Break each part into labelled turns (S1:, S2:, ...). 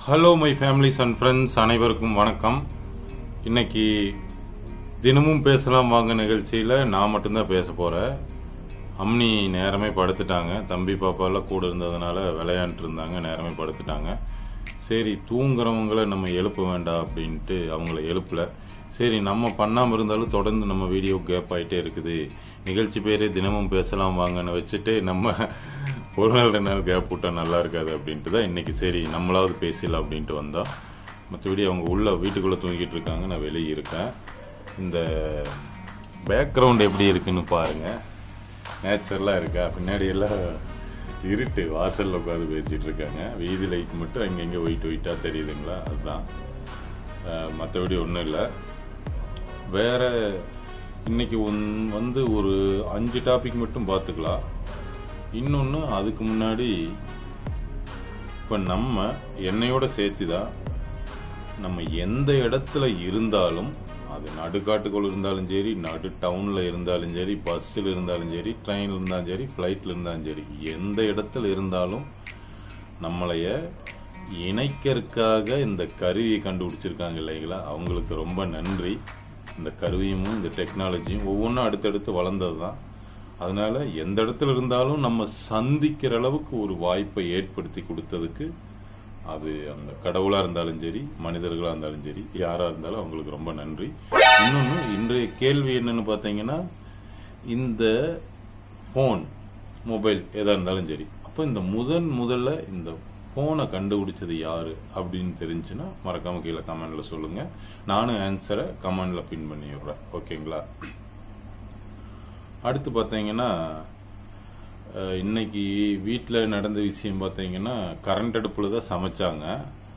S1: hello my families and friends அனைவருக்கும் வணக்கம் இன்னைக்கு தினமும் பேசலாம் வாங்க நிகழ்ச்சியில் நான் மட்டும்தான் பேச போகிறேன் அம்னி நேரமே படுத்துட்டாங்க தம்பி பாப்பாலாம் கூட இருந்ததுனால விளையாண்டுட்டு இருந்தாங்க நேரமே படுத்துட்டாங்க சரி தூங்குறவங்கள நம்ம எழுப்ப வேண்டாம் அப்படின்ட்டு அவங்கள எழுப்பல சரி நம்ம பண்ணாமல் இருந்தாலும் தொடர்ந்து நம்ம வீடியோ கேப் ஆகிட்டே இருக்குது நிகழ்ச்சி பேரே தினமும் பேசலாம் வாங்கன்னு வச்சுட்டு நம்ம ஒரு நாள் ரெண்டு நாள் கேப் விட்டா நல்லா இருக்காது அப்படின்ட்டு தான் இன்னைக்கு சரி நம்மளாவது பேசலாம் அப்படின்ட்டு வந்தோம் மற்றபடி அவங்க உள்ள வீட்டுக்குள்ளே தூங்கிட்டு இருக்காங்க நான் வெளியே இருக்கேன் இந்த பேக்ரவுண்ட் எப்படி இருக்குன்னு பாருங்க நேச்சுரலாக இருக்கா பின்னாடி எல்லாம் இருட்டு வாசல்ல உட்காந்து பேசிட்டு இருக்காங்க வீதி லைட் மட்டும் அங்கங்கே ஒயிட் ஒயிட்டாக தெரியுதுங்களா அதுதான் மற்றபடி ஒன்றும் இல்லை வேற இன்னைக்கு ஒன் வந்து ஒரு அஞ்சு டாபிக் மட்டும் பார்த்துக்கலாம் இன்னொன்று அதுக்கு முன்னாடி இப்போ நம்ம என்னையோட சேர்த்து தான் நம்ம எந்த இடத்துல இருந்தாலும் அது நடுக்காட்டுக்குள்ள இருந்தாலும் சரி நடு டவுனில் இருந்தாலும் சரி பஸ்ஸில் இருந்தாலும் சரி ட்ரெயினில் இருந்தாலும் சரி ஃப்ளைட்டில் இருந்தாலும் சரி எந்த இடத்துல இருந்தாலும் நம்மளைய இணைக்கிறதுக்காக இந்த கருவியை கண்டுபிடிச்சிருக்காங்க இல்லைங்களா அவங்களுக்கு ரொம்ப நன்றி இந்த கருவியும் இந்த டெக்னாலஜியும் ஒவ்வொன்றும் அடுத்தடுத்து வளர்ந்தது தான் அதனால எந்த இடத்துல இருந்தாலும் நம்ம சந்திக்கிற அளவுக்கு ஒரு வாய்ப்பை ஏற்படுத்தி கொடுத்ததுக்கு அது அந்த கடவுளா இருந்தாலும் சரி மனிதர்களா இருந்தாலும் சரி யாரா இருந்தாலும் அவங்களுக்கு ரொம்ப நன்றி இன்னொன்று இன்றைய கேள்வி என்னன்னு பார்த்தீங்கன்னா இந்த ஃபோன் மொபைல் எதா இருந்தாலும் சரி அப்போ இந்த முதன் முதல்ல இந்த ஃபோனை கண்டுபிடிச்சது யாரு அப்படின்னு தெரிஞ்சுன்னா மறக்காம கீழே கமெண்ட்ல சொல்லுங்க நானும் ஆன்சரை கமெண்ட்ல பின் பண்ணி விடுறேன் ஓகேங்களா அடுத்து பார்த்தீங்கன்னா அஹ், இன்னைக்கு வீட்டில் நடந்த விஷயம் பார்த்தீங்கன்னா கரண்ட் அடுப்பில் தான் சமைச்சாங்க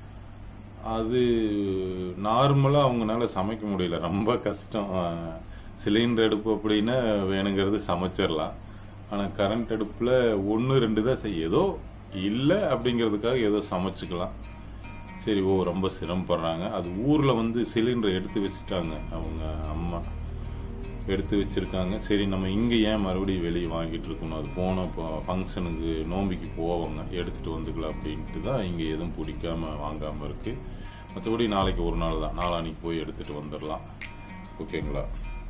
S1: அது நார்மலாக அவங்கனால சமைக்க முடியல ரொம்ப கஷ்டம் சிலிண்டர் அடுப்பு அப்படின்னா வேணுங்கிறது சமைச்சிடலாம் ஆனால் கரண்ட் அடுப்பில் ஒன்று ரெண்டு தான் செய்ய ஏதோ இல்லை அப்படிங்கிறதுக்காக ஏதோ சமைச்சுக்கலாம் சரி ஓ ரொம்ப சிரமப்படுறாங்க அது ஊரில் வந்து சிலிண்டர் எடுத்து வச்சுட்டாங்க அவங்க அம்மா எடுத்து வச்சிருக்காங்க சரி நம்ம இங்கே ஏன் மறுபடியும் வெளியே வாங்கிட்டு இருக்கணும் அது போன ஃபங்க்ஷனுக்கு நோம்பிக்கு போவாங்க எடுத்துட்டு வந்துக்கலாம் அப்படின்ட்டு தான் இங்கே எதுவும் பிடிக்காம வாங்காம இருக்கு மற்றபடி நாளைக்கு ஒரு நாள் தான் நாளானிக்கு போய் எடுத்துட்டு வந்துடலாம் ஓகேங்களா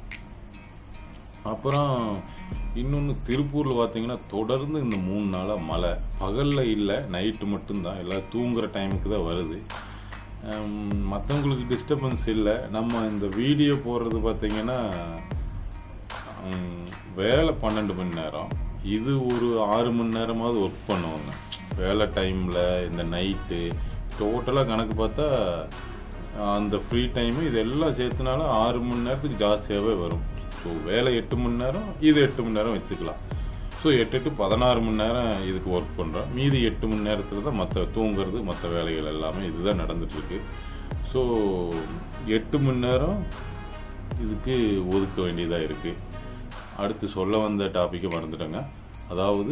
S1: அப்புறம் இன்னொன்று திருப்பூரில் பார்த்தீங்கன்னா தொடர்ந்து இந்த மூணு நாளாக மழை பகலில் இல்லை நைட்டு மட்டும்தான் எல்லாம் தூங்குற டைமுக்கு தான் வருது மற்றவங்களுக்கு டிஸ்டர்பன்ஸ் இல்லை நம்ம இந்த வீடியோ போடுறது பார்த்தீங்கன்னா ஹம், வேலை பன்னெண்டு மணி நேரம் இது ஒரு ஆறு மணி நேரமாவது ஒர்க் பண்ணுவாங்க வேலை டைமில் இந்த நைட்டு டோட்டலாக கணக்கு பார்த்தா அந்த ஃப்ரீ டைமு இதெல்லாம் சேர்த்துனாலும் ஆறு மணி நேரத்துக்கு ஜாஸ்தியாகவே வரும் ஸோ வேலை எட்டு மணி நேரம் இது எட்டு மணி நேரம் வச்சுக்கலாம் ஸோ எட்டு எட்டு பதினாறு மணி நேரம் இதுக்கு ஒர்க் பண்ணுறோம் மீதி எட்டு மணி நேரத்தில் தான் மற்ற தூங்குறது மற்ற வேலைகள் எல்லாமே இதுதான் நடந்துட்டு இருக்கு ஸோ எட்டு மணி நேரம் இதுக்கு ஒதுக்க வேண்டியதாக இருக்கு அடுத்து சொல்ல வந்த டாப்பிக்கை மறந்துட்டேங்க அதாவது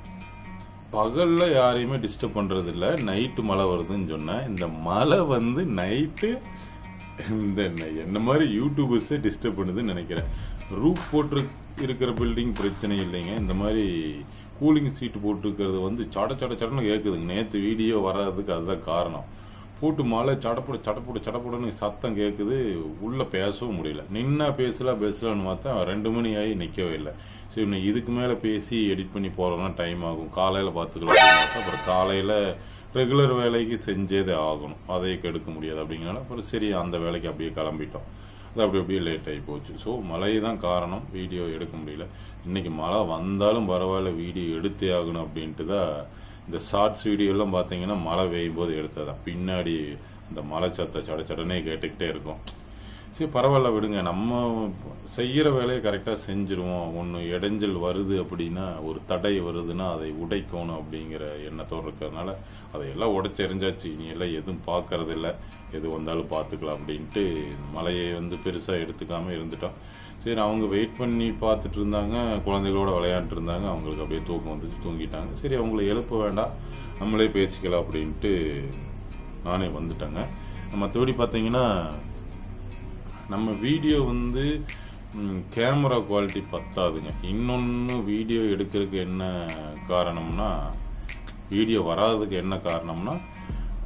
S1: பகல்ல யாரையுமே டிஸ்டர்ப் பண்றது இல்ல நைட்டு மழை வருதுன்னு சொன்னேன் இந்த மழை வந்து நைட்டு இந்த ந- என்ன மாதிரி யூடியூபர்ஸே டிஸ்டர்ப் பண்ணுதுன்னு நினைக்கிறேன் ரூப் போட்டு இருக்கிற பில்டிங் பிரச்சனை இல்லைங்க இந்த மாதிரி கூலிங் சீட் போட்டிருக்கிறது வந்து சட சட சடன்னு கேட்குதுங்க நேற்று வீடியோ வராததுக்கு அதுதான் காரணம் போட்டு மழை சடப்படு சடப்படு சடப்படுன்னு சத்தம் கேட்குது உள்ள பேசவும் முடியல நின்னா பேசலாம் பேசலாம்னு பார்த்தா ரெண்டு மணி ஆகி நிற்கவே இல்லை சரி இன்னும் இதுக்கு மேலே பேசி எடிட் பண்ணி போறோம்னா டைம் ஆகும் காலையில் பார்த்துக்கலாம் அப்படின்னு பார்த்தா அப்புறம் காலையில் ரெகுலர் வேலைக்கு செஞ்சதே ஆகணும் அதையே கெடுக்க முடியாது அப்படிங்கிறனால அப்புறம் சரி அந்த வேலைக்கு அப்படியே கிளம்பிட்டோம் அது அப்படி அப்படியே லேட் ஆகி போச்சு ஸோ மழை தான் காரணம் வீடியோ எடுக்க முடியல இன்னைக்கு மழை வந்தாலும் பரவாயில்ல வீடியோ எடுத்தே ஆகணும் அப்படின்ட்டு தான் இந்த ஷார்ட்ஸ் வீடியோ எல்லாம் பார்த்தீங்கன்னா மழை பெய்யும் போது எடுத்ததான் பின்னாடி இந்த மழை சத்த சட சடனே கேட்டுக்கிட்டே இருக்கும் சரி பரவாயில்ல விடுங்க நம்ம செய்யற வேலையை கரெக்டாக செஞ்சிருவோம் ஒன்று இடைஞ்சல் வருது அப்படின்னா ஒரு தடை வருதுன்னா அதை உடைக்கணும் அப்படிங்கிற எண்ணத்தோடு இருக்கிறதுனால அதையெல்லாம் உடைச்செறிஞ்சாச்சு இனி எல்லாம் எதுவும் பார்க்கறது இல்ல எது வந்தாலும் பார்த்துக்கலாம் அப்படின்ட்டு மழையை வந்து பெருசாக எடுத்துக்காம இருந்துட்டோம் சரி அவங்க வெயிட் பண்ணி பார்த்துட்டு இருந்தாங்க குழந்தைகளோட விளையாண்டுட்டு இருந்தாங்க அவங்களுக்கு அப்படியே தூக்கம் வந்துச்சு தூங்கிட்டாங்க சரி அவங்கள எழுப்ப வேண்டாம் நம்மளே பேசிக்கலாம் அப்படின்ட்டு நானே வந்துட்டேங்க மற்றபடி பார்த்தீங்கன்னா நம்ம வீடியோ வந்து கேமரா குவாலிட்டி பத்தாதுங்க இன்னொன்று வீடியோ எடுக்கிறதுக்கு என்ன காரணம்னா வீடியோ வராததுக்கு என்ன காரணம்னா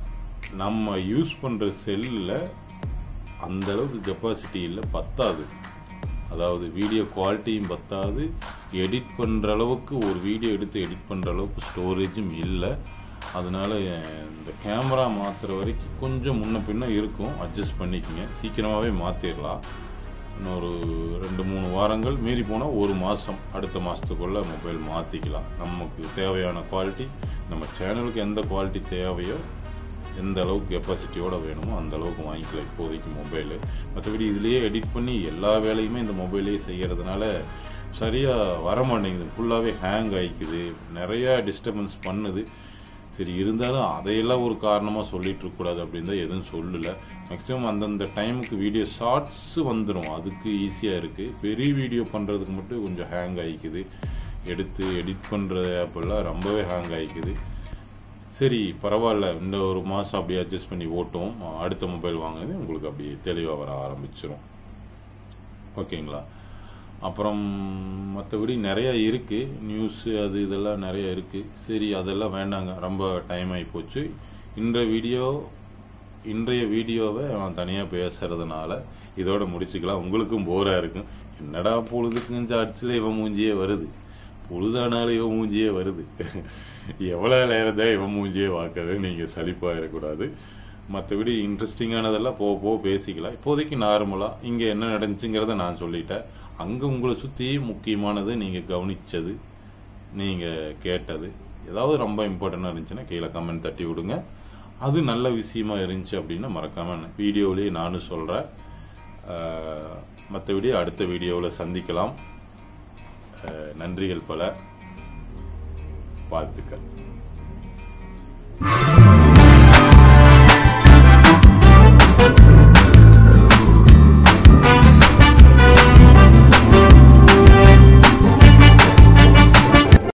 S1: நம்ம யூஸ் பண்ணுற செல்லில் அந்த அளவுக்கு கெப்பாசிட்டி இல்லை பத்தாது அதாவது வீடியோ குவாலிட்டியும் பத்தாது எடிட் பண்ணுற அளவுக்கு ஒரு வீடியோ எடுத்து எடிட் பண்ணுற அளவுக்கு ஸ்டோரேஜும் இல்லை அதனால இந்த கேமரா மாற்றுற வரைக்கும் கொஞ்சம் முன்ன பின்ன இருக்கும் அட்ஜஸ்ட் பண்ணிக்கங்க சீக்கிரமாகவே மாற்றிடலாம் இன்னொரு ரெண்டு மூணு வாரங்கள் மீறி போனால் ஒரு மாதம் அடுத்த மாதத்துக்குள்ளே மொபைல் மாற்றிக்கலாம் நமக்கு தேவையான குவாலிட்டி நம்ம சேனலுக்கு எந்த குவாலிட்டி தேவையோ எந்த அளவுக்கு கெப்பாசிட்டியோட வேணுமோ அந்த அளவுக்கு வாங்கிக்கலாம் இப்போதைக்கு மொபைலு மற்றபடி இதுலேயே எடிட் பண்ணி எல்லா வேலையுமே இந்த மொபைலே செய்கிறதுனால சரியாக வர மாட்டேங்குது ஃபுல்லாகவே ஹேங் ஆகிக்குது நிறையா டிஸ்டர்பன்ஸ் பண்ணுது சரி இருந்தாலும் அதையெல்லாம் ஒரு காரணமாக சொல்லிட்டு இருக்கக்கூடாது அப்படின்னு தான் எதுவும் சொல்லலை மேக்ஸிமம் அந்தந்த டைமுக்கு வீடியோ ஷார்ட்ஸ் வந்துடும் அதுக்கு ஈஸியாக இருக்குது பெரிய வீடியோ பண்ணுறதுக்கு மட்டும் கொஞ்சம் ஹேங் ஆகிக்குது எடுத்து எடிட் பண்ணுற ஆப்பெல்லாம் ரொம்பவே ஹேங் ஆகிக்குது சரி பரவாயில்ல இந்த ஒரு மாதம் அப்படியே அட்ஜஸ்ட் பண்ணி ஓட்டும் அடுத்த மொபைல் வாங்கினது உங்களுக்கு அப்படியே தெளிவாக வர ஆரம்பிச்சிடும் ஓகேங்களா அப்புறம் மற்றபடி நிறைய இருக்குது நியூஸு அது இதெல்லாம் நிறைய இருக்குது சரி அதெல்லாம் வேண்டாங்க ரொம்ப டைம் ஆகி போச்சு இன்றைய வீடியோ இன்றைய வீடியோவை அவன் தனியாக பேசுறதுனால இதோட முடிச்சுக்கலாம் உங்களுக்கும் போராக இருக்கும் என்னடா பொழுதுக்கும் சாட்சியில் இவன் மூஞ்சியே வருது பொழுதானாலும் இவன் மூஞ்சியே வருது எவ்வளோ நேரம் தான் இவன் மூஞ்சியே பார்க்கறது நீங்கள் சலிப்பாயிடக்கூடாது மற்றபடி இன்ட்ரெஸ்டிங்கானதெல்லாம் போக போக பேசிக்கலாம் இப்போதைக்கு நார்மலாக இங்கே என்ன நடந்துச்சுங்கிறத நான் சொல்லிட்டேன் அங்கே உங்களை சுற்றி முக்கியமானது நீங்கள் கவனிச்சது நீங்கள் கேட்டது ஏதாவது ரொம்ப இம்பார்ட்டண்டாக இருந்துச்சுன்னா கீழே கமெண்ட் தட்டி விடுங்க அது நல்ல விஷயமா இருந்துச்சு அப்படின்னா மறக்காம வீடியோவிலேயே நானும் சொல்கிறேன் மற்றபடி அடுத்த வீடியோவில் சந்திக்கலாம் அஹ் நன்றிகள் பல வாழ்த்துக்கள்